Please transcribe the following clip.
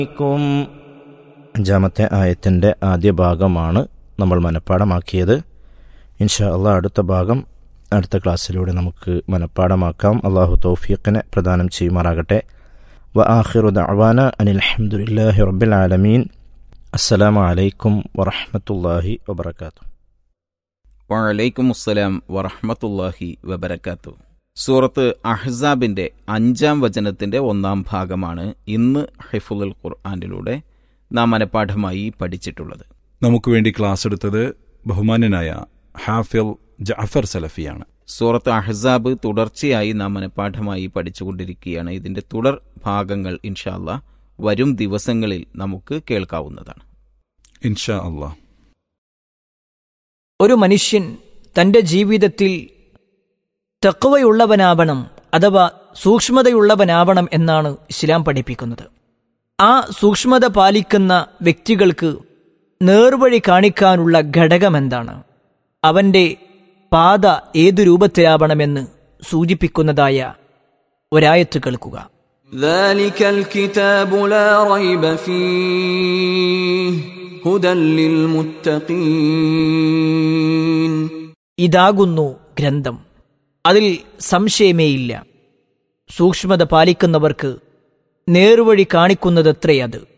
ക്കും അഞ്ചാമത്തെ ആയത്തിൻ്റെ ആദ്യ ഭാഗമാണ് നമ്മൾ മനഃപ്പാടമാക്കിയത് ഇൻഷാ അള്ളാഹ് അടുത്ത ഭാഗം അടുത്ത ക്ലാസ്സിലൂടെ നമുക്ക് മനഃപ്പാടമാക്കാം അള്ളാഹു തൗഫീഖിനെ പ്രദാനം ചെയ്യുമാറാകട്ടെ വ ആഖിറു ദഅവാന അനിൽ അൽഹംദുലില്ലാഹി റബ്ബിൽ ആലമീൻ അസ്സലാമു അലൈക്കും വറഹ്മത്തുള്ളാഹി വബറകാതുഹു വലൈക്കും അസ്സലാം വറഹ്മത്തുള്ളാഹി വബരക്കാത്തു സൂറത്ത് അഹ്സാബിന്റെ അഞ്ചാം വചനത്തിന്റെ ഒന്നാം ഭാഗമാണ് ഇന്ന് ഹിഫുൽ ഖുർആാനിലൂടെ നാം മനഃപ്പാഠമായി പഠിച്ചിട്ടുള്ളത് നമുക്ക് വേണ്ടി ക്ലാസ് എടുത്തത് ബഹുമാന്യനായ ഹാഫിൽ ജഅഫർ സലഫിയാണ് സൂറത്ത് അഹ്സാബ് തുടർച്ചയായി നാം മനഃപ്പാഠമായി പഠിച്ചുകൊണ്ടിരിക്കുകയാണ് ഇതിന്റെ തുടർ ഭാഗങ്ങൾ ഇൻഷാല്ല വരും ദിവസങ്ങളിൽ നമുക്ക് കേൾക്കാവുന്നതാണ് ഇൻഷാ അള്ളാഹ് ഒരു മനുഷ്യൻ തന്റെ ജീവിതത്തിൽ തക്കവയുള്ളവനാവണം അഥവാ സൂക്ഷ്മതയുള്ളവനാവണം എന്നാണ് ഇസ്ലാം പഠിപ്പിക്കുന്നത് ആ സൂക്ഷ്മത പാലിക്കുന്ന വ്യക്തികൾക്ക് നേർവഴി കാണിക്കാനുള്ള ഘടകമെന്താണ് അവന്റെ പാത ഏതു രൂപത്തിലാവണമെന്ന് സൂചിപ്പിക്കുന്നതായ ഒരായത്ത് കേൾക്കുക ذلك الكتاب لا ريب فيه هدى للمتقين ഇതാകുന്നു ഗ്രന്ഥം അതിൽ സംശയമേയില്ല സൂക്ഷ്മത പാലിക്കുന്നവർക്ക് നേർവഴി കാണിക്കുന്നതത്രേ അത്